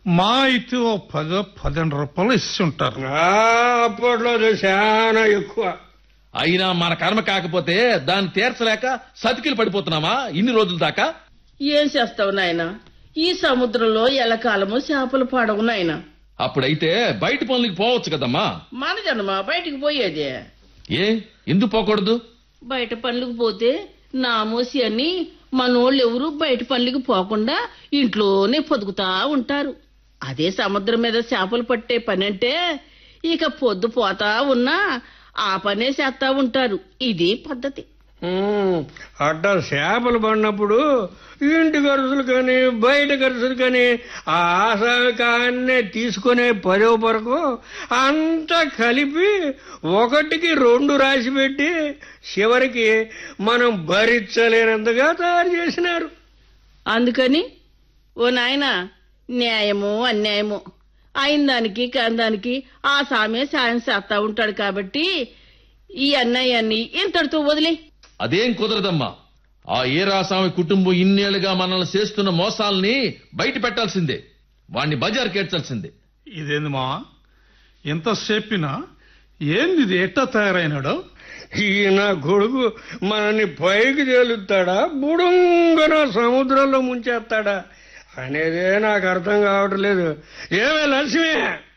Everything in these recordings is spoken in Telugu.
మా అయితే ఓ పదో పదిహేను రూపాయలు ఇచ్చి ఉంటారు ఆ, అప్పట్లో అది చాలా ఎక్కువ అయినా మన కర్మ కాకపోతే దాన్ని తీర్చలేక సతికిలు పడిపోతున్నామా ఇన్ని రోజుల దాకా ఏం చేస్తావు నాయన ఈ సముద్రంలో ఎలకాలము చేపలు పడవు నాయన అప్పుడైతే బయట పనులకి పోవచ్చు కదమ్మా మన జన్మ బయటికి పోయేదే ఏ ఎందుకు పోకూడదు బయట పనులకు పోతే నామోసి అని మనోళ్ళు ఎవరు బయట పనులకి పోకుండా ఇంట్లోనే పొదుగుతా ఉంటారు అదే సముద్రం మీద చేపలు పట్టే పని అంటే ఇక పొద్దు పోతా ఉన్నా ఆ పనే చేస్తా ఉంటారు ఇది పద్ధతి ఉమ్, అట్ట చేపలు పడినప్పుడు ఇంటి ఖర్చులు కానీ బయట ఖర్చులు కానీ ఆ ఆసామి కాన్నే తీసుకునే పదో వరకు అంతా కలిపి ఒకటికి రెండు రాసి పెట్టి చివరికి మనం భరించలేనంతగా తయారు చేసినారు అందుకని ఓ నాయన న్యాయము అన్యాయము అయిన దానికి కాని దానికి ఆ సామే సాయం చేస్తా ఉంటాడు కాబట్టి ఈ అన్నయ్యాన్ని ఇంతటితో వదిలే అదేం కుదరదమ్మా ఆ ఏరాస్వామి కుటుంబం ఇన్నేళ్లుగా మనల్ని చేస్తున్న మోసాల్ని బయట పెట్టాల్సిందే వాణ్ణి బజార్ కేర్చాల్సిందే ఇదేంది మా ఎంత చెప్పినా ఏంది ఇది ఎట్టా తయారైనాడు ఈయన కొడుకు మనల్ని పైకి తేలుతాడా బుడుంగన సముద్రంలో ముంచేస్తాడా అనేదే నాకు అర్థం కావట్లేదు ఏమే లక్ష్మి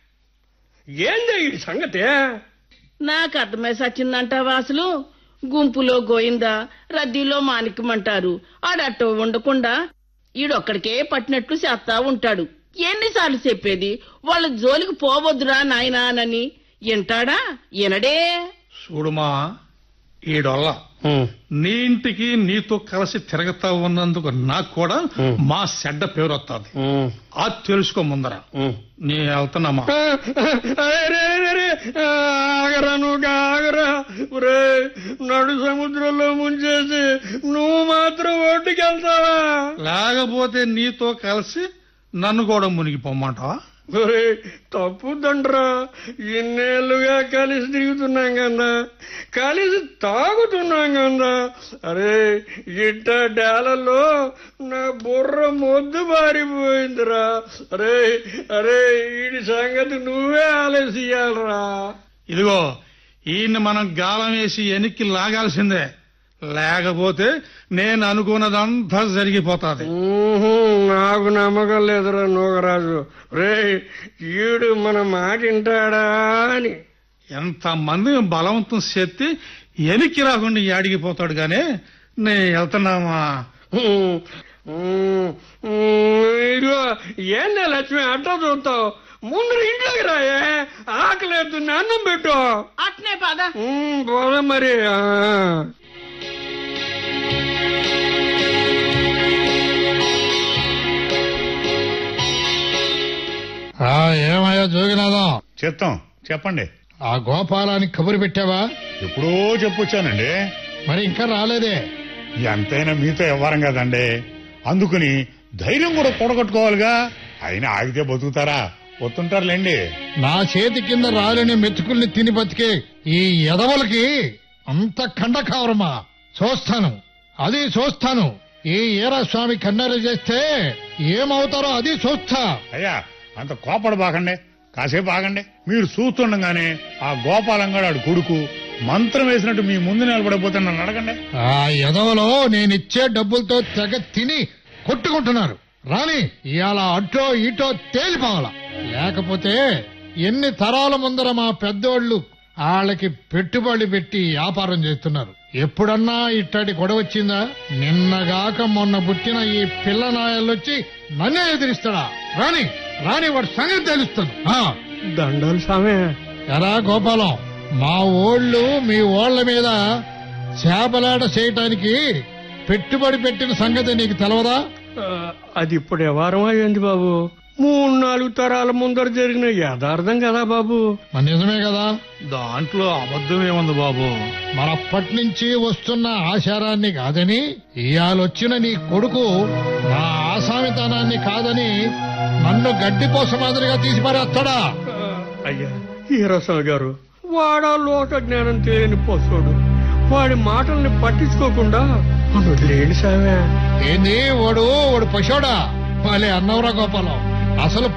ఏంది ఈ సంగతి నాకు అర్థమై సచ్చిందంటావా అసలు గుంపులో గోయిందా రద్దీలో మాణిక్యమంటారు ఆడట్టో ఉండకుండా ఈడొక్కడికే పట్టినట్లు చేస్తా ఉంటాడు ఎన్నిసార్లు చెప్పేది వాళ్ళ జోలికి పోవద్దురా నాయనానని వింటాడా వినడే చూడుమా ఈడొల్ల నీ ఇంటికి నీతో కలిసి తిరగతా ఉన్నందుకు నాకు కూడా మా చెడ్డ పేరు వస్తుంది అది తెలుసుకో ముందర నీ వెళ్తున్నామా అరే, అరే, అరే, ఆగరా నువ్వు ఆగరా ఒరే నడు సముద్రంలో ముంచేసి నువ్వు మాత్రం ఒడ్డుకి వెళ్తావా లేకపోతే నీతో కలిసి నన్ను కూడా మునిగిపోమ్మంటావా ఒరే తప్పుదండ్రా ఇన్నేళ్లుగా కలిసి తిరుగుతున్నాం కదా కలిసి తాగుతున్నాం కదా అరే ఇట్ట డేలలో నా బుర్ర మొద్దు బారిపోయిందిరా అరే అరే ఈ సంగతి నువ్వే ఆలోచించాలరా ఇదిగో ఈయన్ని మనం గాలం వేసి వెనక్కి లాగాల్సిందే లేకపోతే నేను అనుకున్నదంతా జరిగిపోతాది ఊహు, నాకు నమ్మకం లేదురా నూగరాజు రే ఈడు మన మాట వింటాడా అని ఎంతమంది బలవంతం చేస్తే వెనక్కి రాకుండా యాడిగిపోతాడు గానీ నేను వెళ్తున్నామా ఉమ్, ఉమ్, ఉమ్, ఇదిగో ఏందా లక్ష్మి అట్ట చూస్తావు ముందు ఇంట్లోకి రాయే ఆకలేదు అన్నం పెట్టు అట్నే పద ఉమ్, పోదాం మరి ఆ. ఆ ఏమయ్యా జోగినాథం చెప్తాం చెప్పండి ఆ గోపాలానికి కబురు పెట్టావా ఎప్పుడో చెప్పొచ్చానండి మరి ఇంకా రాలేదే ఎంతైనా మీతో ఇవ్వరం కదండి అందుకని ధైర్యం కూడా కూడగట్టుకోవాలిగా అయినా ఆగితే బతుకుతారా వస్తుంటారులేండి నా చేతి కింద రాలిని మెతుకుల్ని తిని బతికే ఈ ఎదవలకి అంత కండకావరమా చూస్తాను అది చూస్తాను ఈ ఈరాస్వామి కన్నెర చేస్తే ఏమవుతారో అది చూస్తా అయ్యా అంత కోపడ బాగండి కాసేపు ఆగండి మీరు చూస్తుండగానే ఆ గోపాలంగాడు కొడుకు మంత్రం వేసినట్టు మీ ముందు నిలబడిపోతే నన్ను అడగండి ఆ ఎదవలో నేనిచ్చే డబ్బులతో తెగ తిని కొట్టుకుంటున్నారు రాని ఇవాళ అటో ఇటో తేలిపోవాలా లేకపోతే ఎన్ని తరాల ముందర మా పెద్దోళ్ళు వాళ్ళకి పెట్టుబడి పెట్టి వ్యాపారం చేస్తున్నారు ఎప్పుడన్నా ఇట్టడి గొడవ వచ్చిందా నిన్నగాక మొన్న పుట్టిన ఈ పిల్ల నాయలొచ్చి నన్నే ఎదిరిస్తాడా రాని రాని వాడి సంగతి తెలుస్తాను ఆ, దండలు సామే ఎరా గోపాలం మా ఓళ్ళు మీ ఓళ్ల మీద చేపలాట చేయటానికి పెట్టుబడి పెట్టిన సంగతి నీకు తెలవదా ఆ, అది ఇప్పుడు వ్యవహారం అయ్యింది బాబు మూడు నాలుగు తరాల ముందర జరిగిన యథార్థం కదా బాబు మరి నిజమే కదా దాంట్లో అబద్ధం ఏముంది బాబు మరప్పటి నుంచి వస్తున్న ఆచారాన్ని కాదని ఇయాలొచ్చిన నీ కొడుకు నా ఆసామితనాన్ని కాదని నన్ను గడ్డిపోస మాదిరిగా తీసి పారేస్తాడా ఆ, అయ్యా ఈరసల్ గారు వాడా లోక జ్ఞానం తెలియని పశువుడు వాడి మాటల్ని పట్టించుకోకుండా నన్ను వదిలేయండి సామే ఏంది వాడు వాడు పశోడా భలే అన్నవరా గోపాలం అసలు